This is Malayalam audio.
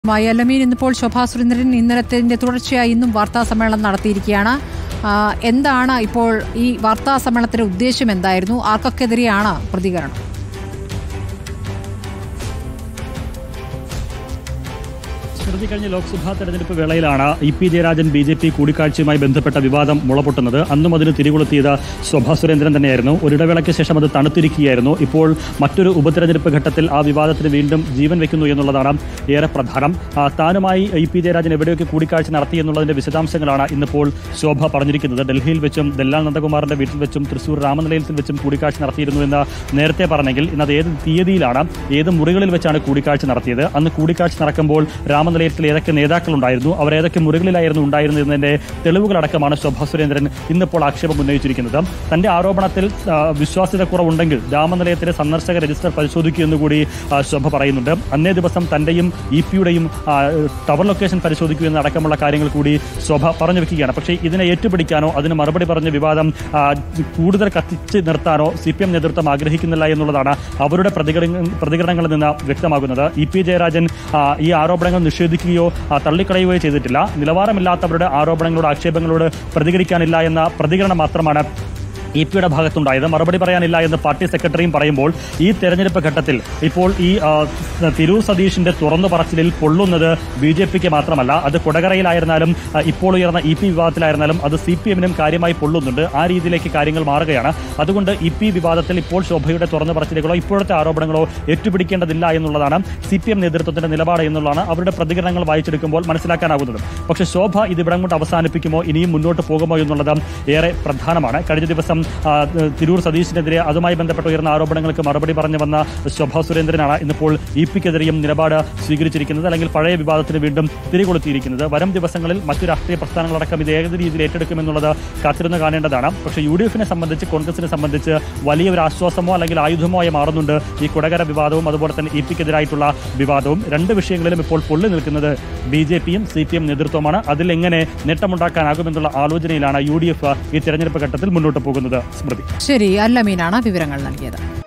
മായി അലമീൻ ഇന്നിപ്പോൾ ശോഭാ സുരേന്ദ്രൻ ഇന്നലത്തിന്റെ തുടർച്ചയായി ഇന്നും വാർത്താ സമ്മേളനം നടത്തിയിരിക്കുകയാണ് ആ, എന്താണ് ഇപ്പോൾ ഈ വാർത്താ സമ്മേളനത്തിന്റെ ഉദ്ദേശം എന്തായിരുന്നു ആർക്കൊക്കെതിരെയാണ് പ്രതികരണം സ്മൃതി കഴിഞ്ഞ ലോക്സഭാ തെരഞ്ഞെടുപ്പ് വേളയിലാണ് E P Jayarajan B J P കൂടിക്കാഴ്ചയുമായി ബന്ധപ്പെട്ട വിവാദം മുളപൊട്ടുന്നത് അന്നും അതിന് തിരികൊളുത്തിയത് ശോഭാ സുരേന്ദ്രൻ തന്നെയായിരുന്നു ഒരിടവേളയ്ക്ക് ശേഷം അത് തണുത്തിരിക്കുകയായിരുന്നു ഇപ്പോൾ മറ്റൊരു ഉപതെരഞ്ഞെടുപ്പ് ഘട്ടത്തിൽ ആ വിവാദത്തിന് വീണ്ടും ജീവൻ വെക്കുന്നു എന്നുള്ളതാണ് ഏറെ പ്രധാനം ആ, താനുമായി ഇ പി ജയരാജൻ എവിടെയൊക്കെ കൂടിക്കാഴ്ച നടത്തി എന്നുള്ളതിന്റെ വിശദാംശങ്ങളാണ് ഇന്നിപ്പോൾ ശോഭ പറഞ്ഞിരിക്കുന്നത് ഡൽഹിയിൽ വെച്ചും ദല്ലാൽ നന്ദകുമാറിന്റെ വീട്ടിൽ വെച്ചും തൃശൂർ രാമനിലയത്തിൽ വെച്ചും കൂടിക്കാഴ്ച നടത്തിയിരുന്നു എന്ന് നേരത്തെ പറഞ്ഞെങ്കിൽ ഇന്ന് അത് ഏത് തീയതിയിലാണ് ഏത് മുറികളിൽ വെച്ചാണ് കൂടിക്കാഴ്ച നടത്തിയത് അന്ന് കൂടിക്കാഴ്ച നടക്കുമ്പോൾ രാമനിലയത്തിൽ ഏതൊക്കെ നേതാക്കളുണ്ടായിരുന്നു അവർ ഏതൊക്കെ മുറികളിലായിരുന്നു ഉണ്ടായിരുന്നത് എന്നതിന്റെ തെളിവുകളടക്കമാണ് ശോഭാ സുരേന്ദ്രൻ ഇന്നിപ്പോൾ ആക്ഷേപം ഉന്നയിച്ചിരിക്കുന്നത് തന്റെ ആരോപണത്തിൽ ആ, വിശ്വാസ്യത കുറവുണ്ടെങ്കിൽ രാമനിലയത്തിലെ സന്ദർശക രജിസ്റ്റർ പരിശോധിക്കൂ എന്ന് കൂടി ആ, ശോഭ പറയുന്നുണ്ട് അന്നേ ദിവസം തന്റെയും ഇ പിയുടെയും ടവർ ലൊക്കേഷൻ പരിശോധിക്കൂ എന്നടക്കമുള്ള കാര്യങ്ങൾ കൂടി ശോഭ പറഞ്ഞു വെക്കുകയാണ് പക്ഷേ ഇതിനെ ഏറ്റുപിടിക്കാനോ അതിന് മറുപടി പറഞ്ഞ വിവാദം ആ, കൂടുതൽ കത്തിച്ച് നിർത്താനോ സി പി എം നേതൃത്വം ആഗ്രഹിക്കുന്നില്ല എന്നുള്ളതാണ് അവരുടെ പ്രതികരണ പ്രതികരണങ്ങളിൽ നിന്ന് വ്യക്തമാകുന്നത് ഇ പി ജയരാജൻ ആ, ഈ ആരോപണങ്ങൾ നിഷേധിക്കുകയോ ആ, തള്ളിക്കളയുകയോ ചെയ്തിട്ടില്ല നിലവാരമില്ലാത്തവരുടെ ആരോപണങ്ങളോട് ആക്ഷേപങ്ങളോട് പ്രതികരിക്കാനില്ല എന്ന പ്രതികരണം മാത്രമാണ് ഇ പിയുടെ ഭാഗത്തുണ്ടായത് മറുപടി പറയാനില്ല എന്ന് പാർട്ടി സെക്രട്ടറിയും പറയുമ്പോൾ ഈ തെരഞ്ഞെടുപ്പ് ഘട്ടത്തിൽ ഇപ്പോൾ ഈ ആ, തിരൂർ സതീഷിന്റെ തുറന്നു പറച്ചിലിൽ പൊള്ളുന്നത് ബി ജെ പിക്ക് മാത്രമല്ല അത് കൊടകരയിലായിരുന്നാലും ആ, ഇപ്പോൾ ഉയർന്ന ഇ പി വിവാദത്തിലായിരുന്നാലും അത് സി പി എമ്മിനും കാര്യമായി പൊള്ളുന്നുണ്ട് ആ രീതിയിലേക്ക് കാര്യങ്ങൾ മാറുകയാണ് അതുകൊണ്ട് ഇ പി വിവാദത്തിൽ ഇപ്പോൾ ശോഭയുടെ തുറന്നു പറച്ചിലുകളോ ഇപ്പോഴത്തെ ആരോപണങ്ങളോ ഏറ്റുപിടിക്കേണ്ടതില്ല എന്നുള്ളതാണ് സി പി എം നേതൃത്വത്തിന്റെ നിലപാട് എന്നുള്ളതാണ് അവരുടെ പ്രതികരണങ്ങൾ വായിച്ചെടുക്കുമ്പോൾ മനസ്സിലാക്കാനാകുന്നത് പക്ഷേ ശോഭ ഇത് ഇവിടം കൊണ്ട് അവസാനിപ്പിക്കുമോ ഇനിയും മുന്നോട്ട് പോകുമോ എന്നുള്ളത് ഏറെ പ്രധാനമാണ് കഴിഞ്ഞ ദിവസം ആ, തിരൂർ സതീഷിനെതിരെ അതുമായി ബന്ധപ്പെട്ട് ഉയർന്ന ആരോപണങ്ങൾക്ക് മറുപടി പറഞ്ഞു വന്ന ശോഭാ സുരേന്ദ്രനാണ് ഇന്നിപ്പോൾ ഇ പിക്കെതിരെയും നിലപാട് സ്വീകരിച്ചിരിക്കുന്നത് അല്ലെങ്കിൽ പഴയ വിവാദത്തിന് വീണ്ടും തിരികൊളുത്തിയിരിക്കുന്നത് വരും ദിവസങ്ങളിൽ മറ്റു രാഷ്ട്രീയ പ്രസ്ഥാനങ്ങളടക്കം ഇത് ഏത് രീതിയിൽ ഏറ്റെടുക്കുമെന്നുള്ളത് കാത്തിരുന്ന് കാണേണ്ടതാണ് പക്ഷേ യു ഡി എഫിനെ സംബന്ധിച്ച് കോൺഗ്രസിനെ സംബന്ധിച്ച് വലിയ ഒരു ആശ്വാസമോ അല്ലെങ്കിൽ ആയുധമോ ആയി മാറുന്നുണ്ട് ഈ കുടകര വിവാദവും അതുപോലെ തന്നെ ഇ പിക്കെതിരായിട്ടുള്ള വിവാദവും രണ്ട് വിഷയങ്ങളിലും ഇപ്പോൾ പൊള്ളി നിൽക്കുന്നത് ബി ജെ പിയും സി പി എം നേതൃത്വമാണ് അതിൽ എങ്ങനെ നേട്ടമുണ്ടാക്കാനാകുമെന്നുള്ള ആലോചനയിലാണ് യു ഡി എഫ് ഈ തെരഞ്ഞെടുപ്പ് ഘട്ടത്തിൽ മുന്നോട്ട് പോകുന്നത് സ്മൃതി ശരി അല്ലമീനാണ് വിവരങ്ങൾ നൽകിയത്